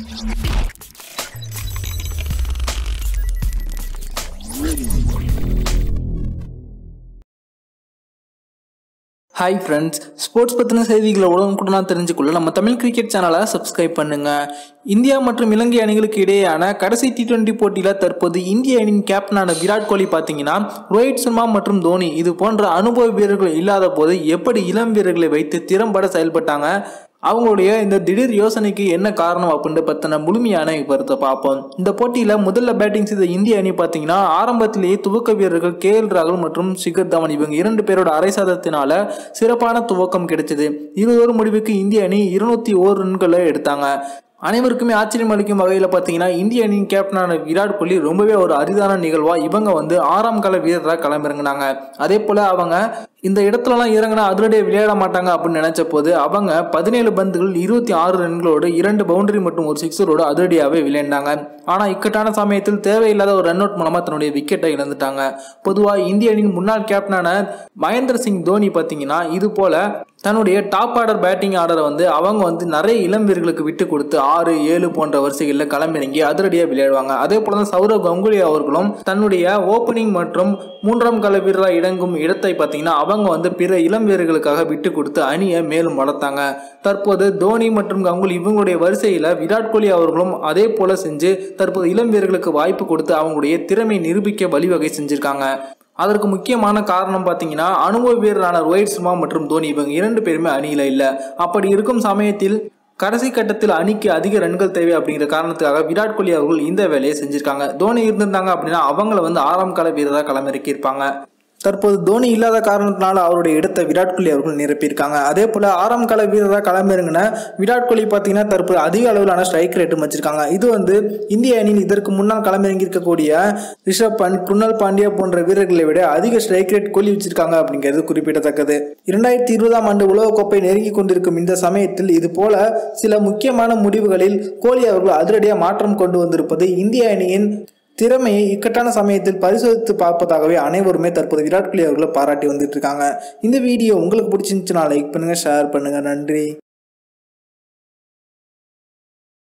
hi friends sports பற்றின செய்திகளை உடனுக்குடனாக தெரிஞ்சுக்கொள்ள நம்ம தமிழ் கிரிக்கெட் சேனலை சப்ஸ்கிரைப் பண்ணுங்க இந்தியா மற்றும் இலங்கை அணிகளுக்கு இடையேயான கடைசி டி டுவெண்ட்டி போட்டியில் தற்போது இந்திய அணியின் கேப்டனான விராட் கோலி பார்த்தீங்கன்னா ரோஹித் சர்மா மற்றும் தோனி இது போன்ற அனுபவ வீரர்கள் இல்லாத போது எப்படி இளம் வீரர்களை வைத்து திறம்பட செயல்பட்டாங்க அவங்களுடைய இந்த திடீர் யோசனைக்கு என்ன காரணம் அப்படின்ட்டு பற்றின முழுமையான விவரத்தை பார்ப்போம் இந்த போட்டியில் முதல்ல பேட்டிங் செய்த இந்திய அணி பார்த்தீங்கன்னா ஆரம்பத்திலேயே துவக்க வீரர்கள் கே எல் ராகுல் மற்றும் சிகர் தவன் இவங்க இரண்டு பேரோட அரை சதத்தினால சிறப்பான துவக்கம் கிடைச்சது இருபது முடிவுக்கு இந்திய அணி இருநூத்தி ஓர் ரன்களை எடுத்தாங்க அனைவருக்குமே ஆச்சரியம் அளிக்கும் வகையில் பார்த்தீங்கன்னா இந்திய அணியின் கேப்டனான விராட் கோலி ரொம்பவே ஒரு அரிதான நிகழ்வா இவங்க வந்து ஆறாம் கால வீரராக களமிறங்கினாங்க அதே போல அவங்க இந்த இடத்துலலாம் இறங்கினா அதிரடியாக விளையாட மாட்டாங்க அப்படின்னு நினைச்ச போது அவங்க பதினேழு பந்துகள் இருபத்தி ஆறு ரன்களோடு இரண்டு பவுண்டரி மற்றும் ஒரு சிக்ஸரோடு அதிரடியாகவே விளையாண்டாங்க ஆனால் இக்கட்டான சமயத்தில் தேவையில்லாத ஒரு ரன் அவுட் மூலமாக தன்னுடைய விக்கெட்டை இழந்துட்டாங்க பொதுவாக இந்திய அணியின் முன்னாள் கேப்டனான மகேந்திர சிங் தோனி பார்த்தீங்கன்னா இது போல தன்னுடைய டாப் ஆர்டர் பேட்டிங் ஆர்டரை வந்து அவங்க வந்து நிறைய இளம் வீரர்களுக்கு விட்டு கொடுத்து ஆறு ஏழு போன்ற வரிசைகளில் களமிறங்கி அதிரடியாக விளையாடுவாங்க அதே போல தான் சௌரவ் கங்குலி அவர்களும் தன்னுடைய ஓப்பனிங் மற்றும் மூன்றாம் கால வீரராக இடங்கும் இடத்தை பார்த்தீங்கன்னா அவங்க வந்து பிற இளம் வீரர்களுக்காக விட்டு கொடுத்து அணியை மேலும் வளர்த்தாங்க தற்போது தோனி மற்றும் கங்குலி இவங்களுடைய வரிசையில் விராட் கோலி அவர்களும் அதே போல செஞ்சு தற்போது இளம் வீரர்களுக்கு வாய்ப்பு கொடுத்து அவங்களுடைய திறமை நிரூபிக்க வழிவகை செஞ்சிருக்காங்க அதற்கு முக்கியமான காரணம் பார்த்தீங்கன்னா அனுபவ வீரரான ரோஹித் சர்மா மற்றும் தோனி இவங்க இரண்டு பேருமே அணியில் இல்லை அப்படி இருக்கும் சமயத்தில் கடைசி கட்டத்தில் அணிக்கு அதிக ரன்கள் தேவை அப்படிங்கிற காரணத்துக்காக விராட் கோலி அவர்கள் இந்த வேலையை செஞ்சிருக்காங்க தோனி இருந்திருந்தாங்க அப்படின்னா அவங்கள வந்து ஆறாம் கால வீரராக களமிறக்கியிருப்பாங்க தற்போது தோனி இல்லாத காரணத்தினால அவருடைய இடத்தை விராட் கோலி அவர்கள் நிரப்பியிருக்காங்க அதே போல ஆறாம் கால வீரராக களமிறங்கின விராட் கோலி பார்த்தீங்கன்னா தற்போது அதிக அளவிலான ஸ்ட்ரைக் ரேட்டும் வச்சிருக்காங்க இது வந்து இந்திய அணியில் இதற்கு முன்னால் களமிறங்கி இருக்கக்கூடிய ரிஷப் பண்ட் குணல் பாண்டியா போன்ற வீரர்களை விட அதிக ஸ்ட்ரைக் ரேட் கோலி வச்சிருக்காங்க அப்படிங்கிறது குறிப்பிடத்தக்கது இரண்டாயிரத்தி இருபதாம் ஆண்டு உலகக்கோப்பை நெருங்கி கொண்டிருக்கும் இந்த சமயத்தில் இது போல சில முக்கியமான முடிவுகளில் கோலி அவர்கள் அதிரடியாக மாற்றம் கொண்டு வந்திருப்பது இந்திய அணியின் திறமையை இக்கட்டான சமயத்தில் பரிசோதித்து பார்ப்பதாகவே அனைவருமே தற்போது விராட் கோலி அவர்களை பாராட்டி வந்துட்டு இருக்காங்க இந்த வீடியோ உங்களுக்கு பிடிச்சிருந்துச்சுன்னா லைக் பண்ணுங்க ஷேர் பண்ணுங்க நன்றி